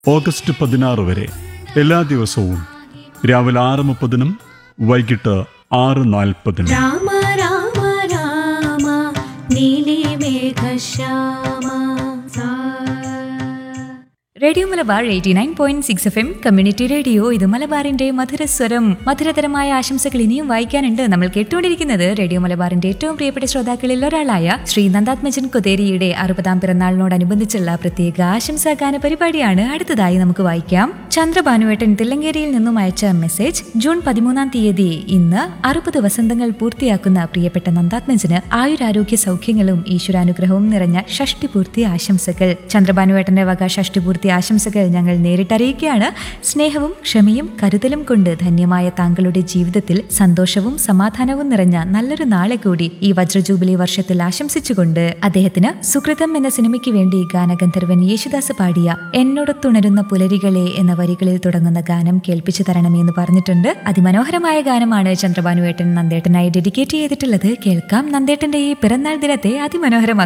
August പതിനാറ് വരെ എല്ലാ ദിവസവും രാവിലെ ആറ് മുപ്പതിനും വൈകിട്ട് ആറ് നാൽപ്പതിനും രാമ രാമ രാമ നീലിമേഘശ്യാമ സാ radio Malabar eighty nine point six F M community radio ഇത് മലബാറിന്റെ മധുരസ്വരം മധുരതരമായ ആശംസകൾ ഇനിയും വായിക്കാനുണ്ട് നമ്മൾ കേട്ടുകൊണ്ടിരിക്കുന്നത് റേഡിയോ മലബാറിന്റെ ഏറ്റവും പ്രിയപ്പെട്ട ശ്രോതാക്കളിൽ ഒരാളായ ശ്രീ നന്ദാത്മജൻ കൊതേരിയുടെ അറുപതാം പിറന്നാളിനോടനുബന്ധിച്ചുള്ള പ്രത്യേക ആശംസാ ഗാന പരിപാടിയാണ് അടുത്തതായി നമുക്ക് വായിക്കാം ചന്ദ്രഭാനുവേട്ടൻ തില്ലങ്കേരിയിൽ നിന്നും അയച്ച മെസ്സേജ് ജൂൺ പതിമൂന്നാം തീയതി ഇന്ന് അറുപത് വസന്തങ്ങൾ പൂർത്തിയാക്കുന്ന പ്രിയപ്പെട്ട നന്ദാത്മജന് ആയുരാരോഗ്യ സൗഖ്യങ്ങളും ഈശ്വരാനുഗ്രഹവും നിറഞ്ഞ ഷഷ്ടിപൂർത്തി ആശംസകൾ ചന്ദ്രഭാനുവേട്ടന്റെ വക ഷഷ്ടിപൂർത്തി ആശംസകൾ ഞങ്ങൾ നേരിട്ടറിയിക്കുകയാണ് സ്നേഹവും ക്ഷമയും കരുതലും കൊണ്ട് ധന്യമായ താങ്കളുടെ ജീവിതത്തിൽ സന്തോഷവും സമാധാനവും നിറഞ്ഞ നല്ലൊരു നാളെ കൂടി ഈ വജ്രജൂബിലി വർഷത്തിൽ ആശംസിച്ചുകൊണ്ട് അദ്ദേഹത്തിന് സുകൃതം എന്ന സിനിമയ്ക്ക് വേണ്ടി ഗാനഗന്ധർവൻ യേശുദാസ് പാടിയ എന്നോടൊത്തുണരുന്ന പുലരികളെ എന്ന വരികളിൽ തുടങ്ങുന്ന ഗാനം കേൾപ്പിച്ചു തരണമെന്ന് പറഞ്ഞിട്ടുണ്ട് അതിമനോഹരമായ ഗാനമാണ് ചന്ദ്രഭാനുവേട്ടൻ നന്ദേട്ടനായി ഡെഡിക്കേറ്റ് ചെയ്തിട്ടുള്ളത് കേൾക്കാം നന്ദേട്ടന്റെ ഈ പിറന്നാൾ ദിനത്തെ അതിമനോഹരമാക്കാം